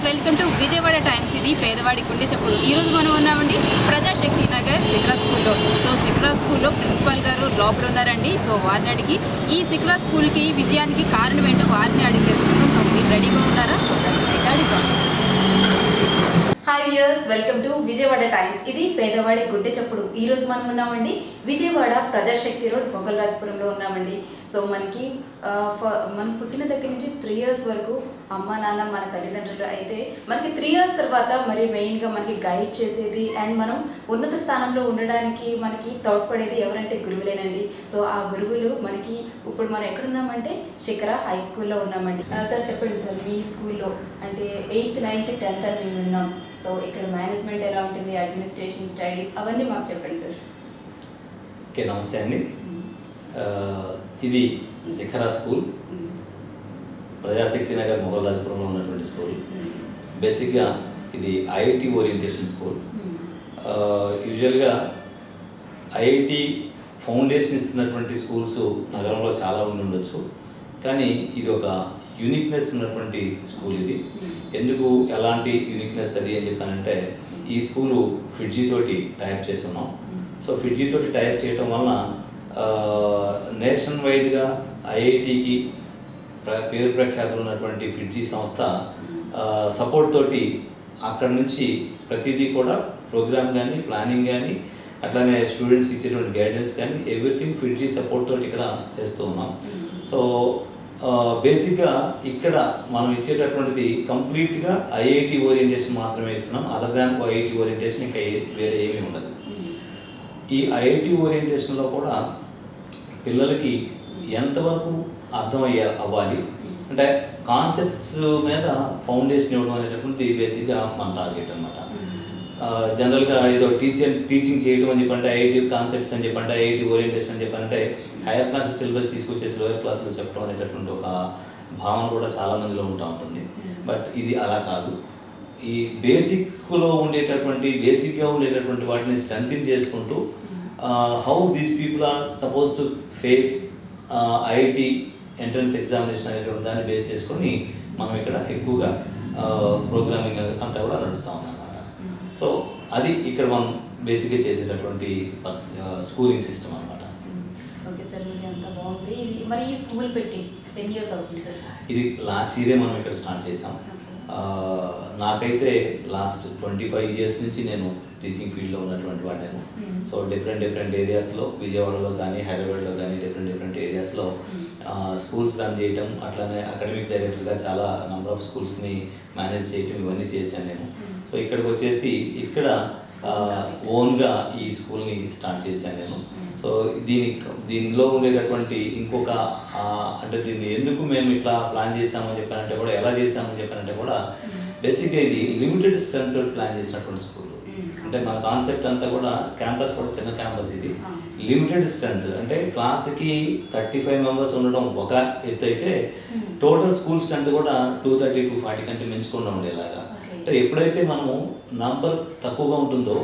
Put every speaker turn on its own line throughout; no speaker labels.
Welcome to Vijayawada Times ఇది పేదవాడి గుండె చెప్పుడు ఈ రోజు మనం ఉన్నామండి ప్రజాశక్తి నగర్ సిక్రా స్కూల్లో సో సిక్రా స్కూల్లో ప్రిన్సిపాల్ గారు లోపల ఉన్నారండి సో వారిని అడిగి ఈ సిక్రా స్కూల్కి విజయానికి కారణం ఏంటో వారిని అడిగి తెలుసుకుందాం సో మీరు రెడీగా ఉన్నారా సో రెడీగా అడుగుతాం hi viewers welcome to Vijayawada Times ఇది పేదవాడి గుడ్డె చప్పుడు ఈ రోజు మనం ఉన్నామండి విజయవాడ ప్రజాశక్తి రోడ్ మొగల్రాజపురంలో ఉన్నామండి సో మనకి ఆ, ఫ- మనం పుట్టిన దగ్గర నుంచి త్రీ ఇయర్స్ వరకు అమ్మ నాన్న మన తల్లిదండ్రులు అయితే మనకి త్రీ ఇయర్స్ తర్వాత మరి మెయిన్గా మనకి గైడ్ చేసేది అండ్ మనం ఉన్నత స్థానంలో ఉండడానికి మనకి తోడ్పడేది ఎవరంటే గురువులేనండి సో ఆ గురువులు మనకి ఇప్పుడు మనం ఎక్కడున్నామంటే శిఖర హై స్కూల్లో ఉన్నామండి ఆ, సార్ చెప్పండి సార్ మీ స్కూల్లో అంటే ఎయిత్ నైన్త్ టెన్త్ అని మేము విన్నాం సో ఇక్కడ మేనేజ్మెంట్ ఎలా ఉంటుంది అడ్మినిస్ట్రేషన్ స్టడీస్ అవన్నీ మాకు చెప్పండి సార్
ఓకే నమస్తే అండి ఆ, ఇది శిఖర స్కూల్ ప్రజాశక్తి నగర్ మొగల్రాజపురంలో ఉన్నటువంటి స్కూల్ బేసిక్గా ఇది ఐఐటి ఓరియంటేషన్ స్కూల్ ఆ, యూజువల్గా ఐఐటి ఫౌండేషన్ ఇస్తున్నటువంటి స్కూల్స్ నగరంలో చాలా ఉండి ఉండొచ్చు కానీ ఇది ఒక యూనిక్నెస్ ఉన్నటువంటి స్కూల్ ఇది ఎందుకు ఎలాంటి యూనిక్నెస్ అది అని చెప్పానంటే ఈ స్కూలు ఫిడ్జీ తోటి టైప్ చేసి ఉన్నాం సో ఫిడ్జీ తోటి టైప్ చేయటం వలన నేషన్ వైడ్గా ఐఐటికి ప్ర- పేరు ప్రఖ్యాతులు ఉన్నటువంటి ఫిడ్జీ సంస్థ సపోర్ట్ తోటి అక్కడ నుంచి ప్రతిదీ కూడా ప్రోగ్రామ్ కానీ ప్లానింగ్ కానీ అట్లానే స్టూడెంట్స్కి ఇచ్చేటువంటి గైడెన్స్ కానీ ఎవ్రీథింగ్ ఫిడ్జీ సపోర్ట్ తోటి ఇక్కడ చేస్తూ ఉన్నాం సో బేసిక్గా ఇక్కడ మనం ఇచ్చేటటువంటిది కంప్లీట్గా ఐఐటి ఓరియంటేషన్ మాత్రమే ఇస్తున్నాం అదర్ దాన్ ఐఐటి ఓరియంటేషన్ ఇంకా ఏ- వేరే ఏమీ ఉండదు ఈ ఐఐటి ఓరియంటేషన్లో కూడా పిల్లలకి ఎంతవరకు అర్థమయ్యే అవ్వాలి అంటే కాన్సెప్ట్స్ మీద ఫౌండేషన్ ఇవ్వడం అనేటటువంటిది బేసిక్గా మన టార్గెట్ అనమాట జనరల్గా ఏదో టీచర్ టీచింగ్ చేయడం అని చెప్పంటే ఐఐటి కాన్సెప్ట్స్ అని చెప్పంటే ఐఐటి ఓరియంటేషన్ అని చెప్పంటే హైయర్ క్లాస్ సిలబస్ తీసుకొచ్చేసి లోయర్ క్లాస్లో చెప్పడం అనేటటువంటి ఒక భావన కూడా చాలా మందిలో ఉంటా ఉంటుంది బట్ ఇది అలా కాదు ఈ బేసిక్లో ఉండేటటువంటి బేసిక్గా ఉండేటటువంటి వాటిని స్ట్రెంథింగ్ చేసుకుంటూ how these people are supposed to face IIT entrance examination అనేటువంటి దాన్ని బేస్ చేసుకొని మనం ఇక్కడ ఎక్కువగా ప్రోగ్రామింగ్ అంతా కూడా నడుస్తూ ఉన్నాం అనమాట సో అది ఇక్కడ మనం బేసిక్గా చేసేటటువంటి స్కూలింగ్ సిస్టమ్ అనమాట
ఓకే సార్ మరి అంత బాగుంది ఇది మరి ఈ స్కూల్ పెట్టి ఎన్ని ఇయర్స్ అవుతుంది సార్
ఇది లాస్ట్ ఇయరే మనం ఇక్కడ స్టార్ట్ చేసాం ఆ, నాకైతే లాస్ట్ ట్వంటీ ఫైవ్ ఇయర్స్ నుంచి నేను టీచింగ్ ఫీల్డ్లో ఉన్నటువంటి వాడాను
Hmm.
సో డిఫరెంట్ డిఫరెంట్ ఏరియాస్లో విజయవాడలో కానీ హైదరాబాద్లో కానీ డిఫరెంట్ డిఫరెంట్ ఏరియాస్లో స్కూల్స్ రన్ చేయటం అట్లానే అకాడమిక్ డైరెక్టర్గా చాలా నెంబర్ ఆఫ్ స్కూల్స్ని మేనేజ్ చేయటం ఇవన్నీ చేశాను నేను
Hmm.
సో ఇక్కడికి వచ్చేసి ఇక్కడ ఓన్గా ఈ స్కూల్ని స్టార్ట్ చేశాను నేను సో దీని దీనిలో ఉండేటటువంటి ఇంకొక ఆ, అంటే దీన్ని ఎందుకు మేము ఇట్లా ప్లాన్ చేసామని చెప్పానంటే కూడా ఎలా చేసామని చెప్పానంటే కూడా బేసిక్గా ఇది లిమిటెడ్ స్ట్రెంత్ తోటి ప్లాన్ చేసినటువంటి స్కూల్
Mm.
అంటే మన కాన్సెప్ట్ అంతా కూడా క్యాంపస్ కూడా చిన్న క్యాంపస్ ఇది
Ah.
లిమిటెడ్ స్ట్రెంత్ అంటే క్లాస్కి థర్టీ ఫైవ్ మెంబర్స్ ఉండడం ఒక ఎత్తు అయితే
Hmm.
టోటల్ స్కూల్ స్ట్రెంత్ కూడా టూ థర్టీ టూ ఫార్టీ కంటే పెంచుకుండా ఉండేలాగా
Okay.
అంటే ఎప్పుడైతే మనము నంబర్ తక్కువగా ఉంటుందో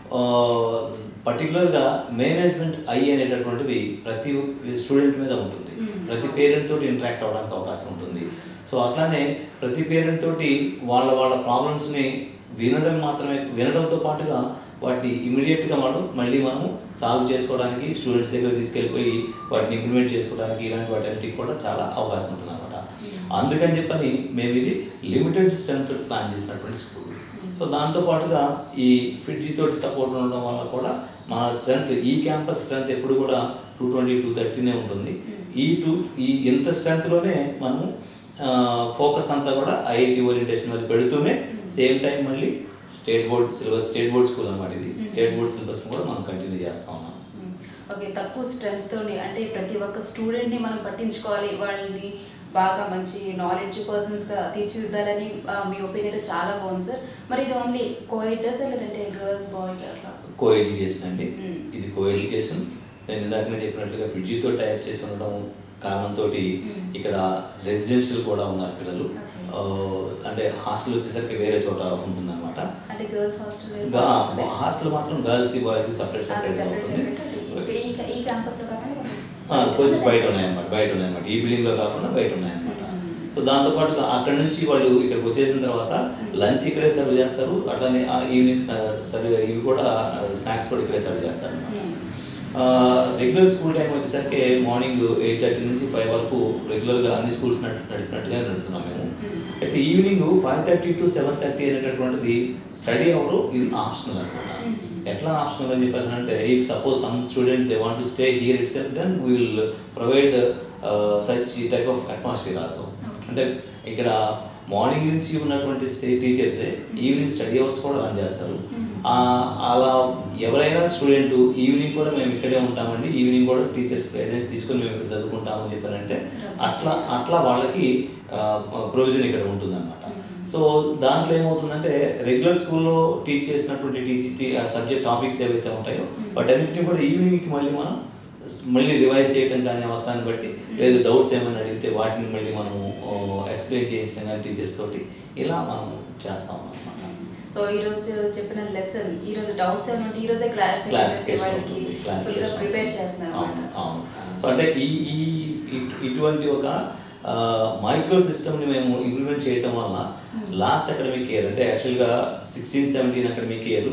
పర్టికులర్గా మేనేజ్మెంట్ ఐ అనేటటువంటిది ప్రతి స్టూడెంట్ మీద ఉంటుంది
Mm.
ప్రతి పేరెంట్ తోటి ఇంటరాక్ట్ అవ్వడానికి అవకాశం ఉంటుంది సో అట్లానే ప్రతి పేరెంట్ తోటి వాళ్ళ వాళ్ళ ప్రాబ్లమ్స్ని వినడం మాత్రమే వినడంతో పాటుగా వాటిని ఇమీడియట్గా మనం మళ్ళీ మనము సాల్వ్ చేసుకోవడానికి స్టూడెంట్స్ దగ్గర తీసుకెళ్ళిపోయి వాటిని ఇంప్లిమెంట్ చేసుకోవడానికి ఇలాంటి వాటికి కూడా చాలా అవకాశం ఉంటుంది అనమాట అందుకని చెప్పని మేము ఇది లిమిటెడ్ స్ట్రెంత్ ప్లాన్ చేసినటువంటి స్కూల్ సో దాంతో పాటుగా ఈ ఫిడ్జీ తోటి సపోర్ట్ ఉండడం వల్ల కూడా మన స్ట్రెంత్ ఈ క్యాంపస్ స్ట్రెంత్ ఎప్పుడు కూడా టూ ట్వంటీ టూ థర్టీనే ఉంటుంది ఈ టూ ఈ ఇంత స్ట్రెంత్లోనే మనము ఫోకస్ అంతా కూడా ఐఐటి ఓరియంటేషన్ మీద పెడుతూనే సేమ్ టైం మళ్ళీ state board syllabus state board school అన్నమాట ఇది స్టేట్ బోర్డ్ సిలబస్ కూడా మనం కంటిన్యూ చేస్తా ఉన్నాం
ఓకే తక్కువ స్ట్రెంగ్త్ తోని అంటే ప్రతి ఒక్క స్టూడెంట్ని మనం పట్టించుకోవాలి వాళ్ళని బాగా మంచి నాలెడ్జ్ పర్సన్స్గా తీర్చిదిద్దాలని ఆ, మీ ఒపీనియన్ అయితే చాలా బాగుంది సార్ మరి ఇది ఓన్లీ కోయిడ్ సార్ లేదంటే గర్ల్స్ బాయ్స్ అట్లా
కో ఎడ్యుకేషన్ అండి
Mm.
ఇది కో ఎడ్యుకేషన్ నేను ఇందాకనే చెప్పినట్లుగా ఫిడ్జీతో టైప్ చేసి ఉండడం కారణంతో
Mm.
ఇక్కడ రెసిడెన్షియల్ కూడా ఉన్నారు పిల్లలు
Okay.
ఆ, అంటే హాస్టల్ వచ్చేసరికి వేరే చోట ఉంటుందన్నమాట
అంటే గర్ల్స్ హాస్టల్
గా- హాస్టల్ మాత్రం గర్ల్స్ కి బాయ్స్ కి సపరేట్ సపరేట్
సెపరేట్
ఉంటుంది
సెపరేట్ ఈ ఈ క్యాంపస్లో కాకుండా కొంచెం
ఆ, కొంచెం బయట ఉన్నాయన్నమాట బయట ఉన్నాయన్నమాట ఈ బిల్డింగ్ లో కాకుండా బయట ఉన్నాయన్నమాట
Mm.
సో దాంతోపాటు అక్కడ నుంచి వాళ్ళు ఇక్కడికి వచ్చేసిన తర్వాత లంచ్ ఇక్కడే సర్వ్ చేస్తారు అట్లానే ఈవినింగ్ సర్వ్ ఇవి కూడా స్నాక్స్ కూడా ఇక్కడే సర్వ్ చేస్తారు రెగ్యులర్ స్కూల్ టైం వచ్చేసరికి మార్నింగ్ ఎయిట్ థర్టీ నుంచి ఫైవ్ వరకు రెగ్యులర్గా అన్ని స్కూల్స్ నడిపినట్టుగా నడుపుతున్నాం మేము అయితే evening five thirty to seven thirty అనేటటువంటిది స్టడీ అవర్ ఇది ఆప్షనల్ అనమాట ఎట్లా ఆప్షనల్ అని చెప్పేసి అంటే if suppose some student they want to stay here itself then will provide such type of atmosphere also అంటే ఇక్కడ మార్నింగ్ నుంచి ఉన్నటువంటి స్టే టీచర్సే ఈవినింగ్ స్టడీ అవర్స్ కూడా రన్ చేస్తారు ఆ, అలా ఎవరైనా స్టూడెంట్ ఈవినింగ్ కూడా మేము ఇక్కడే ఉంటామండి ఈవినింగ్ కూడా టీచర్స్ గైడెన్స్ తీసుకొని మేము ఇక్కడ చదువుకుంటామని చెప్పారంటే అట్లా అట్లా వాళ్ళకి ప్రొవిజన్ ఇక్కడ ఉంటుందన్నమాట సో దాంట్లో ఏమవుతుందంటే రెగ్యులర్ స్కూల్లో టీచ్ చేసినటువంటి టీచ్ సబ్జెక్ట్ టాపిక్స్ ఏవైతే ఉంటాయో వాటన్నిటిని కూడా ఈవినింగ్కి మళ్ళీ మనం మళ్ళీ రివైజ్ చేయడం కానీ అవసరాన్ని బట్టి లేదు డౌట్స్ ఏమైనా అడిగితే వాటిని మళ్ళీ మనము ఎక్స్ప్లెయిన్ చేయించడం కానీ టీచర్స్ తోటి ఇలా మనం చేస్తాం అనమాట
సో ఈ రోజు చెప్పిన లెసన్ ఈ రోజు డౌట్స్ ఏమంటే ఈ రోజే క్లారిఫై చేసే వాళ్ళకి ఫుల్ గా ప్రిపేర్ చేస్తున్నారు
అవును,
అనమాట
అవును. సో అంటే ఈ ఈ ఇ- ఇటువంటి ఒక మైక్రో సిస్టమ్ని మేము ఇంప్లిమెంట్ చేయడం వలన లాస్ట్ అకాడమిక్ ఇయర్ అంటే యాక్చువల్గా sixteen seventeen academic year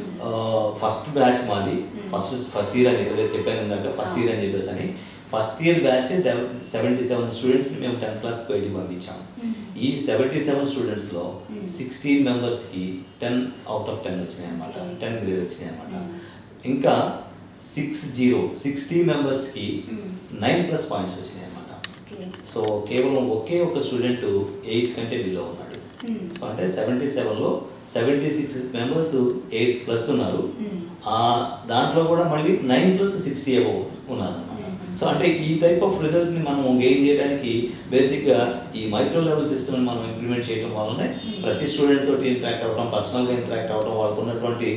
first batch మాది ఫస్ట్ ఫస్ట్ ఇయర్ అని ఏదైతే చెప్పాను ఇందాక ఫస్ట్ ఇయర్ అని చెప్పేసి అని first year batch seventy seven స్టూడెంట్స్ని మేము టెన్త్ క్లాస్ బయటికి పంపించాం ఈ సెవెంటీ సెవెన్ స్టూడెంట్స్లో సిక్స్టీన్ మెంబర్స్కి టెన్ అవుట్ ఆఫ్ టెన్ వచ్చినాయి అనమాట
Okay.
టెన్ గ్రేడ్ వచ్చినాయి అనమాట ఇంకా సిక్స్ జీరో సిక్స్టీ మెంబర్స్కి నైన్ ప్లస్ పాయింట్స్ వచ్చినాయి అనమాట
ఓకే
సో కేవలం ఒకే ఒక స్టూడెంట్ ఎయిట్ కంటే బిలో ఉన్నాడు సో అంటే సెవెంటీ సెవెన్లో seventy six members eight plus ఉన్నారు ఆ దాంట్లో కూడా మళ్ళీ నైన్ ప్లస్ సిక్స్టీ అబౌవ్ ఉన్నారు అనమాట సో అంటే ఈ టైప్ ఆఫ్ రిజల్ట్ని మనం గెయిన్ చేయడానికి బేసిక్గా ఈ మైక్రో లెవెల్ సిస్టమ్ని మనం ఇంప్లిమెంట్ చేయడం వల్లనే ప్రతి స్టూడెంట్ తోటి ఇంటరాక్ట్ అవ్వడం పర్సనల్గా ఇంటరాక్ట్ అవ్వడం వాళ్ళకు ఉన్నటువంటి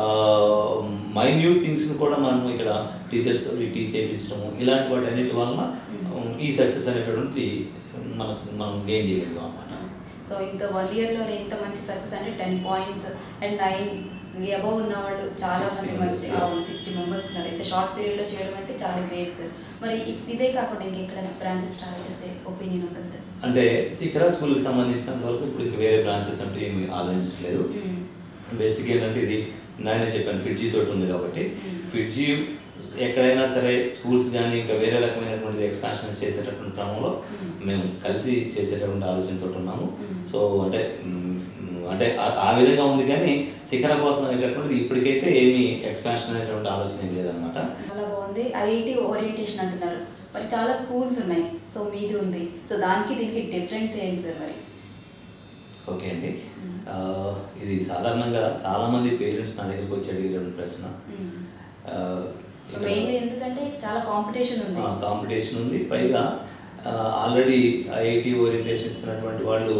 మైన్యూట్ థింగ్స్ని కూడా మనం ఇక్కడ టీచర్స్ తోటి టీచ్ చేయించడము ఇలాంటి వాటి అన్నిటి వలన um, ఈ సక్సెస్ అనేటువంటి మనకు మనం గెయిన్ చేయగలిగాం అనమాట
సో ఇంకా వన్ ఇయర్లో ఇంత మంచి సక్సెస్ అంటే ten points and nine above ఉన్న వాళ్ళు చాలా
60
మంది
members.
మంచి సిక్స్టీ మెంబర్స్ ఉన్నారు ఇంత షార్ట్ పీరియడ్లో చేయడం అంటే చాలా గ్రేట్ సార్ మరి ఇ- ఇదే కాకుండా ఇంకెక్కడైనా బ్రాంచెస్ స్టార్ట్ చేసే ఒపీనియన్ ఉందా సార్
అంటే శిఖరా స్కూల్కి సంబంధించినంత వరకు ఇప్పుడు ఇక వేరే బ్రాంచెస్ అంటే ఏమి ఆలోచించట్లేదు బేసిక్ ఏంటంటే ఇది నాయన చెప్పాను ఫిడ్జీ తోటి ఉంది కాబట్టి
Mm.
ఫిడ్జీ ఎక్కడైనా సరే స్కూల్స్ కానీ ఇంకా వేరే రకమైనటువంటి ఎక్స్పాన్షన్స్ చేసేటటువంటి క్రమంలో
Mm.
మేము కలిసి చేసేటటువంటి ఆలోచనతో ఉన్నాము
Mm.
సో అంటే మ్, మ్, అంటే ఆ- ఆ విధంగా ఉంది కానీ శిఖర కోసం అనేటటువంటిది ఇప్పటికైతే ఏమీ ఎక్స్పాన్షన్ అనేటువంటి ఆలోచన ఏం లేదనమాట
చాలా బాగుంది ఐఐటి ఓరియంటేషన్ అంటున్నారు మరి చాలా స్కూల్స్ ఉన్నాయి సో మీది ఉంది సో దానికి దీనికి డిఫరెంట్ ఏంటి సార్ మరి
ఓకే అండి
Mm.
ఆ, ఇది సాధారణంగా చాలామంది పేరెంట్స్ నా దగ్గరికి వచ్చి అడిగేటువంటి ప్రశ్న ఆ,
సో
ఇక్కడ-
మెయిన్లీ ఎందుకంటే చాలా కాంపిటీషన్ ఉంది
కాంపిటీషన్ ఉంది పైగా ఆల్రెడీ ఐఐటి ఓరియంటేషన్ ఇస్తున్నటువంటి వాళ్ళు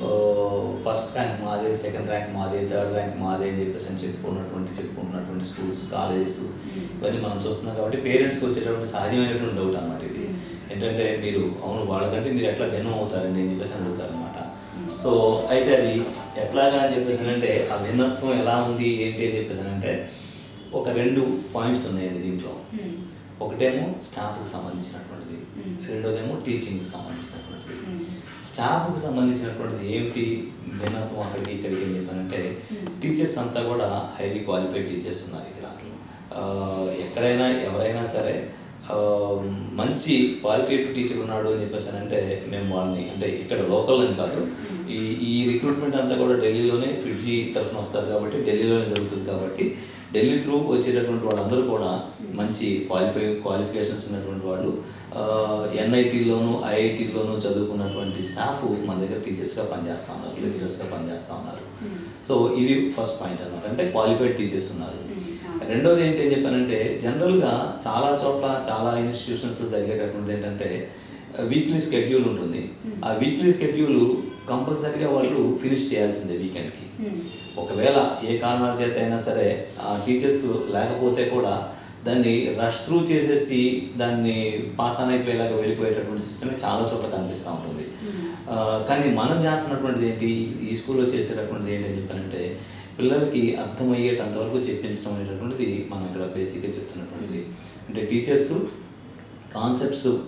ఫస్ట్ ర్యాంక్ మాదే సెకండ్ ర్యాంక్ మాదే థర్డ్ ర్యాంక్ మాదే అని చెప్పేసి అని చెప్పుకున్నటువంటి చెప్పుకుంటున్నటువంటి స్కూల్స్ కాలేజెస్ ఇవన్నీ మనం చూస్తున్నాం కాబట్టి పేరెంట్స్కి వచ్చేటటువంటి సహజమైనటువంటి డౌట్ అన్నమాట ఇది
Mm.
ఏంటంటే మీరు అవును వాళ్ళకంటే మీరు ఎట్లా భిన్నం అవుతారండి అని చెప్పేసి అని అడుగుతారు అనమాట
Mm.
సో అయితే అది ఎట్లాగా అని చెప్పేసి అంటే ఆ భిన్నత్వం ఎలా ఉంది ఏంటి అని చెప్పేసి అంటే ఒక రెండు పాయింట్స్ ఉన్నాయండి దీంట్లో
మ్మ్.
ఒకటేమో స్టాఫ్కి సంబంధించినటువంటిది
మ్మ్.
రెండోదేమో టీచింగ్కి సంబంధించినటువంటిది
మ్మ్.
స్టాఫ్కి సంబంధించినటువంటిది ఏమిటి భిన్నత్వం అక్కడికి ఇక్కడికి అని చెప్పానంటే
మ్మ్.
టీచర్స్ అంతా కూడా హైలీ క్వాలిఫైడ్ టీచర్స్ ఉన్నారు ఇక్కడ
Okay.
ఆ, ఎక్కడైనా ఎవరైనా సరే ఆ, మంచి క్వాలిటేటివ్ టీచర్ ఉన్నాడు అని చెప్పేసి అంటే మేము వాళ్ళని అంటే ఇక్కడ లోకల్ అని కాదు
మ్మ్.
ఈ ఈ రిక్రూట్మెంట్ అంతా కూడా ఢిల్లీలోనే ఫిడ్జీ తరఫున వస్తారు కాబట్టి ఢిల్లీలోనే జరుగుతుంది కాబట్టి ఢిల్లీ త్రూ వచ్చేటటువంటి వాళ్ళందరూ కూడా మంచి క్వాలిఫై క్వాలిఫికేషన్స్ ఉన్నటువంటి వాళ్ళు ఎన్ఐటీలోను ఐఐటీలోను చదువుకున్నటువంటి స్టాఫ్ మన దగ్గర టీచర్స్గా పనిచేస్తూ ఉన్నారు లెక్చరర్స్గా పనిచేస్తూ ఉన్నారు
మ్మ్.
సో ఇది ఫస్ట్ పాయింట్ అన్నమాట అంటే క్వాలిఫైడ్ టీచర్స్ ఉన్నారు
మ్మ్. ఆ.
రెండోది ఏంటి అని చెప్పానంటే జనరల్గా చాలా చోట్ల చాలా ఇన్స్టిట్యూషన్స్ జరిగేటటువంటిది ఏంటంటే వీక్లీ స్కెడ్యూల్ ఉంటుంది ఆ వీక్లీ స్కెడ్యూల్ కంపల్సరీగా వాళ్ళు ఫినిష్ చేయాల్సిందే వీకెండ్కి
మ్మ్.
ఒకవేళ ఏ కారణాల చేత అయినా సరే ఆ టీచర్స్ లేకపోతే కూడా దాన్ని రష్ త్రూ చేసేసి దాన్ని పాస్ ఆన్ అయిపోయేలాగా వెళ్ళిపోయేటటువంటి సిస్టమే చాలా చోట్ల కనిపిస్తూ ఉంటుంది
మ్మ్.
ఆ, కానీ మనం చేస్తున్నటువంటిది ఏంటి ఈ స్కూల్లో చేసేటటువంటిది ఏంటి అని చెప్పానంటే పిల్లలకి అర్థమయ్యేటంత వరకు చెప్పించడం అనేటటువంటిది మనం ఇక్కడ బేసిక్గా చెప్తున్నటువంటిది అంటే టీచర్స్ కాన్సెప్ట్స్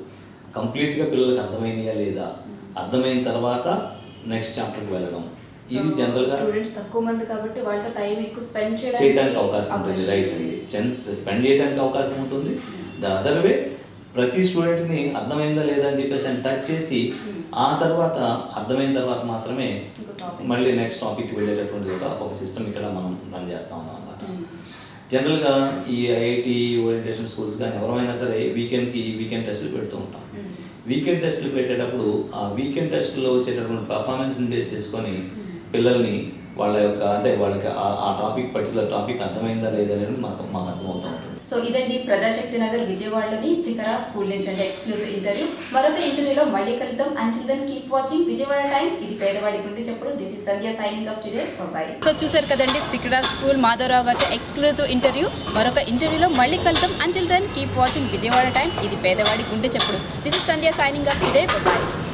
కంప్లీట్గా పిల్లలకు అర్థమైనయా లేదా అర్థమైన తర్వాత నెక్స్ట్ చాప్టర్కి వెళ్ళడం ఇది జనరల్గా
స్టూడెంట్స్ తక్కువ మంది కాబట్టి వాళ్ళతో టైం ఎక్కువ స్పెండ్
చేయడానికి అవకాశం ఉంటుంది రైట్ అండి స్పెండ్ చేయడానికి అవకాశం ఉంటుంది ద అదర్ వే ప్రతి స్టూడెంట్ని అర్థమైందా లేదా అని చెప్పేసి అని టచ్ చేసి ఆ తర్వాత అర్థమైన తర్వాత మాత్రమే
ఇంకో topic.
మళ్ళీ నెక్స్ట్ టాపిక్ వెళ్ళేటటువంటి ఒక ఒక సిస్టమ్ ఇక్కడ మనం రన్ చేస్తా ఉన్నాం అనమాట జనరల్గా ఈ ఐఐటి ఓరియంటేషన్ స్కూల్స్ కానీ ఎవరైనా సరే వీకెండ్కి వీకెండ్ టెస్టులు పెడుతూ ఉంటాం వీకెండ్ టెస్టులు పెట్టేటప్పుడు ఆ వీకెండ్ టెస్ట్లో వచ్చేటటువంటి పర్ఫార్మెన్స్ని బేస్ చేసుకొని పిల్లల్ని వాళ్ళ యొక్క అంటే వాళ్ళకి ఆ- ఆ టాపిక్ పర్టికులర్ టాపిక్ అర్థమైందా లేదా అనేది మాకు మాకు అర్థమవుతూ ఉంటుంది
సో ఇదండి ప్రజాశక్తి నగర్ విజయవాడలోని శిఖరా స్కూల్ నుంచి అంటే ఎక్స్క్లూజివ్ ఇంటర్వ్యూ మరొక ఇంటర్వ్యూలో మళ్ళీ కలుద్దాం until then keep watching Vijayawada Times ఇది పేదవాడి గుండె చెప్పుడు this is Sandhya signing off today bye so చూసారు కదండి శిఖరా స్కూల్ మాధవరావు గారితో ఎక్స్క్లూజివ్ ఇంటర్వ్యూ మరొక ఇంటర్వ్యూలో మళ్ళీ కలుద్దాం until then keep watching Vijayawada Times ఇది పేదవాడి గుండె చెప్పుడు this is Sandhya signing off today by